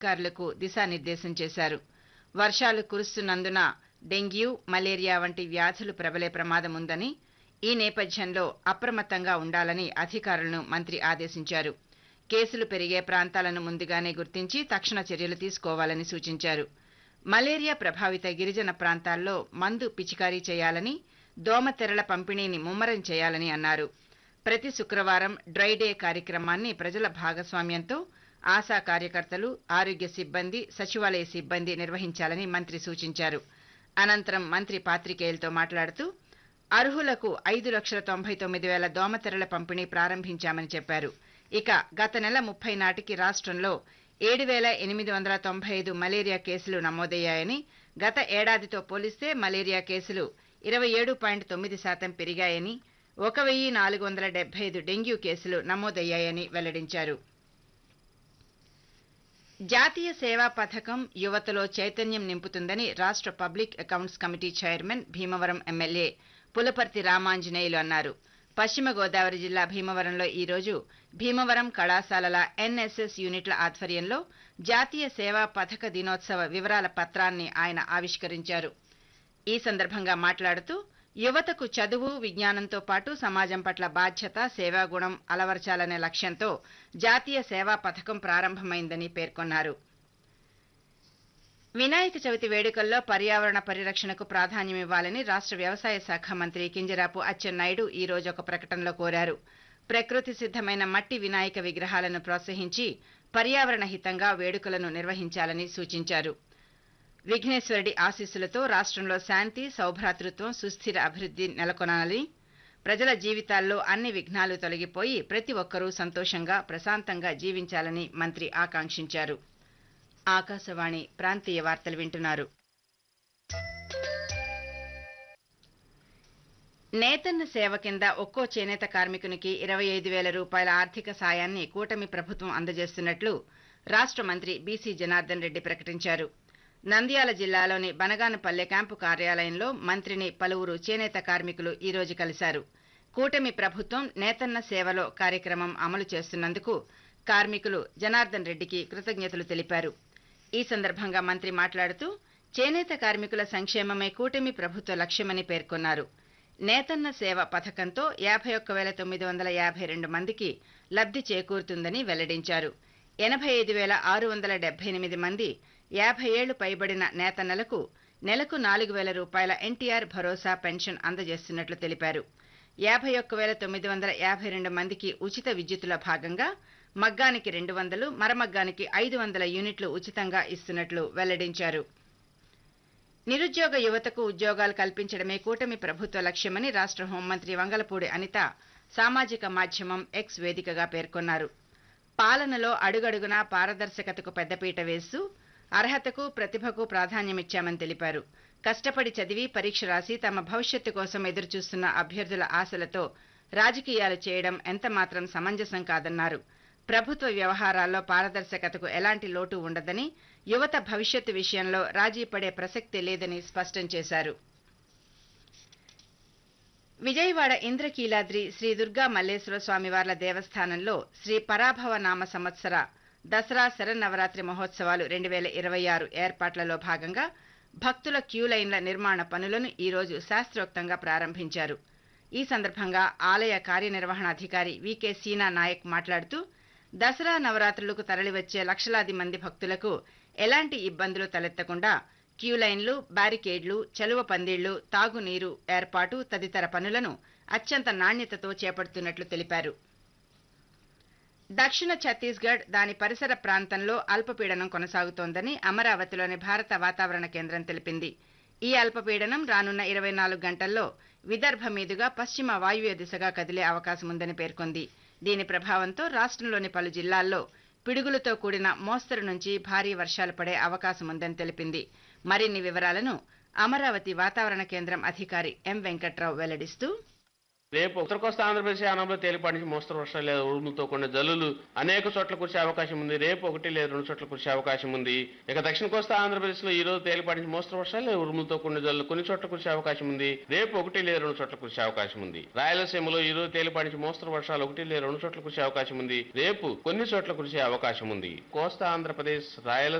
అధికారులకు దిశానిర్దేశం చేశారు వర్షాలు కురుస్తున్నందున డెంగ్యూ మలేరియా వంటి వ్యాధులు ప్రబలే ప్రమాదం ఉందని ఈ నేపథ్యంలో అప్రమత్తంగా ఉండాలని అధికారులను మంత్రి ఆదేశించారు కేసులు పెరిగే ప్రాంతాలను ముందుగానే గుర్తించి తక్షణ చర్యలు తీసుకోవాలని సూచించారు మలేరియా ప్రభావిత గిరిజన ప్రాంతాల్లో మందు పిచికారీ చేయాలని దోమతెరల పంపిణీని ముమ్మరం చేయాలని అన్నారు ప్రతి శుక్రవారం డ్రై డే కార్యక్రమాన్ని ప్రజల భాగస్వామ్యంతో ఆశా కార్యకర్తలు ఆరోగ్య సిబ్బంది సచివాలయ సిబ్బంది నిర్వహించాలని మంత్రి సూచించారు అనంతరం మంత్రి పాత్రికేయులతో మాట్లాడుతూ అర్హులకు ఐదు లక్షల తొంభై తొమ్మిది వేల దోమతెరల పంపిణీ ప్రారంభించామని చెప్పారు ఇక గత నెల ముప్పై నాటికి రాష్ట్రంలో ఏడు వేల ఎనిమిది వందల తొంభై ఐదు మలేరియా కేసులు నమోదయ్యాయని గత ఏడాదితో పోలిస్తే మలేరియా కేసులు ఇరవై ఏడు పాయింట్ తొమ్మిది శాతం పెరిగాయని ఒక వెయ్యి నాలుగు వందల డెబ్బై ఐదు డెంగ్యూ కేసులు నమోదయ్యాయని వెల్లడించారు జాతీయ సేవా పథకం యువతలో చైతన్యం నింపుతుందని రాష్ట్ర public accounts committee chairman Bhimavaram MLA Pulaparthi Ramanjaneyulu అన్నారు పశ్చిమ గోదావరి జిల్లా భీమవరంలో ఈ రోజు భీమవరం కళాశాలల ఎన్ఎస్ఎస్ యూనిట్ల ఆధ్వర్యంలో జాతీయ సేవా పథక దినోత్సవ వివరాల పత్రాన్ని ఆయన ఆవిష్కరించారు ఈ సందర్భంగా మాట్లాడుతూ యువతకు చదువు విజ్ఞానంతో పాటు సమాజం పట్ల బాధ్యత సేవాగుణం అలవర్చాలనే లక్ష్యంతో జాతీయ సేవా పథకం ప్రారంభమైందని పేర్కొన్నారు వినాయక చవితి వేడుకల్లో పర్యావరణ పరిరక్షణకు ప్రాధాన్యమివ్వాలని రాష్ట్ర వ్యవసాయ శాఖ మంత్రి కింజరాపు అచ్చెన్నాయుడు ఈ రోజు ఒక ప్రకటనలో కోరారు ప్రకృతి సిద్ధమైన మట్టి వినాయక విగ్రహాలను ప్రోత్సహించి పర్యావరణ హితంగా వేడుకలను నిర్వహించాలని సూచించారు విఘ్నేశ్వరుడి ఆశీస్సులతో రాష్ట్రంలో శాంతి సౌభ్రాతృత్వం సుస్థిర అభివృద్ధి నెలకొనాలని ప్రజల జీవితాల్లో అన్ని విఘ్నాలు తొలగిపోయి ప్రతి ఒక్కరూ సంతోషంగా ప్రశాంతంగా జీవించాలని మంత్రి ఆకాంక్షించారు ఆకాశవాణి ప్రాంతీయ వార్తలు వింటున్నారు నేతన్న సేవ కింద ఒక్కో చేనేత కార్మికునికి ఇరవై ఐదు వేల రూపాయల ఆర్థిక సాయాన్ని కూటమి ప్రభుత్వం అందజేస్తున్నట్లు రాష్ట్ర మంత్రి బీసీ జనార్దన్ రెడ్డి ప్రకటించారు నంద్యాల జిల్లాలోని బనగానపల్లె క్యాంపు కార్యాలయంలో మంత్రిని పలువురు చేనేత కార్మికులు ఈ రోజు కలిశారు కూటమి ప్రభుత్వం నేతన్న సేవలో కార్యక్రమం అమలు చేస్తున్నందుకు కార్మికులు జనార్దన్ రెడ్డికి కృతజ్ఞతలు తెలిపారు ఈ సందర్భంగా మంత్రి మాట్లాడుతూ చేనేత కార్మికుల సంక్షేమమే కూటమి ప్రభుత్వ లక్ష్యమని పేర్కొన్నారు నేతన్న సేవ పథకంతో యాభై ఒక్క వేల తొమ్మిది వందల యాభై రెండు మందికి లబ్ధి చేకూరుతుందని వెల్లడించారు ఎనభై ఐదు వేల ఆరు వందల డెబ్బై ఎనిమిది మంది యాభై ఏళ్లు పైబడిన నేతన్నలకు నెలకు నాలుగు వేల రూపాయల ఎన్టీఆర్ భరోసా పెన్షన్ అందజేస్తున్నట్లు తెలిపారు యాభై ఒక్క వేల తొమ్మిది వందల యాభై రెండు మందికి ఉచిత విద్యుత్తుల భాగంగా మగ్గానికి రెండు వందలు మరమగ్గానికి ఐదు వందల యూనిట్లు ఉచితంగా ఇస్తున్నట్లు వెల్లడించారు నిరుద్యోగ యువతకు ఉద్యోగాలు కల్పించడమే కూటమి ప్రభుత్వ లక్ష్యమని రాష్ట్ర హోంమంత్రి వంగలపూడి అనిత సామాజిక మాధ్యమం ఎక్స్ వేదికగా పేర్కొన్నారు పాలనలో అడుగడుగునా పారదర్శకతకు పెద్దపీట వేస్తూ అర్హతకు ప్రతిభకు ప్రాధాన్యమిచ్చామని తెలిపారు కష్టపడి చదివి పరీక్ష రాసి తమ భవిష్యత్తు కోసం ఎదురుచూస్తున్న అభ్యర్థుల ఆశలతో రాజకీయాలు చేయడం ఎంతమాత్రం సమంజసం కాదన్నారు ప్రభుత్వ వ్యవహారాల్లో పారదర్శకతకు ఎలాంటి లోటు ఉండదని యువత భవిష్యత్తు విషయంలో రాజీ పడే ప్రసక్తి లేదని స్పష్టం చేశారు విజయవాడ ఇంద్రకీలాద్రి శ్రీ దుర్గా మల్లేశ్వర స్వామివార్ల దేవస్థానంలో శ్రీ పరాభవ నామ సంవత్సర దసరా శరన్నవరాత్రి మహోత్సవాలు రెండు వేల ఇరవై ఆరు ఏర్పాట్లలో భాగంగా భక్తుల క్యూ లైన్ల నిర్మాణ పనులను ఈ రోజు శాస్త్రోక్తంగా ప్రారంభించారు ఈ సందర్భంగా ఆలయ కార్యనిర్వహణాధికారి వికే సీనా నాయక్ మాట్లాడుతూ దసరా నవరాత్రులకు తరలివచ్చే లక్షలాది మంది భక్తులకు ఎలాంటి ఇబ్బందులు తలెత్తకుండా క్యూ లైన్లు బ్యారికేడ్లు చలువ పందిళ్లు తాగునీరు ఏర్పాటు తదితర పనులను అత్యంత నాణ్యతతో చేపడుతున్నట్లు తెలిపారు దక్షిణ ఛత్తీస్గఢ్ దాని పరిసర ప్రాంతంలో అల్పపీడనం కొనసాగుతోందని అమరావతిలోని భారత వాతావరణ కేంద్రం తెలిపింది ఈ అల్పపీడనం రానున్న ఇరవై నాలుగు గంటల్లో విదర్భ మీదుగా పశ్చిమ వాయువ్య దిశగా కదిలే అవకాశం ఉందని పేర్కొంది దీని ప్రభావంతో రాష్ట్రంలోని పలు జిల్లాల్లో పిడుగులతో కూడిన మోస్తరు నుంచి భారీ వర్షాలు పడే అవకాశం ఉందని తెలిపింది మరిన్ని వివరాలను అమరావతి వాతావరణ కేంద్రం అధికారి ఎం వెంకట్రావు వెల్లడిస్తూ రేపు ఉత్తర కోస్తా ఆంధ్రప్రదేశ్ యానంలో తేలిపాటి నుంచి మోస్తరు వర్షాలు లేదా ఉరుములతో కొన్ని జల్లులు అనేక చోట్ల కురిసే అవకాశం ఉంది రేపు ఒకటి లేదా రెండు చోట్ల కురిసే అవకాశం ఉంది ఇక దక్షిణ కోస్తా ఆంధ్రప్రదేశ్ లో ఈ రోజు తేలిపాటి నుంచి మోస్తరు వర్షాలు లేదా ఉరుములతో కొన్ని జల్లులు కొన్ని చోట్ల కురిసే అవకాశం ఉంది రేపు ఒకటి లేదా రెండు చోట్ల కురిసే అవకాశం ఉంది రాయలసీమలో ఈ రోజు తేలిపాటి నుంచి మోస్తరు వర్షాలు ఒకటి లేదా రెండు చోట్ల కురిసే అవకాశం ఉంది రేపు కొన్ని చోట్ల కురిసే అవకాశం ఉంది కోస్తా ఆంధ్రప్రదేశ్ రాయల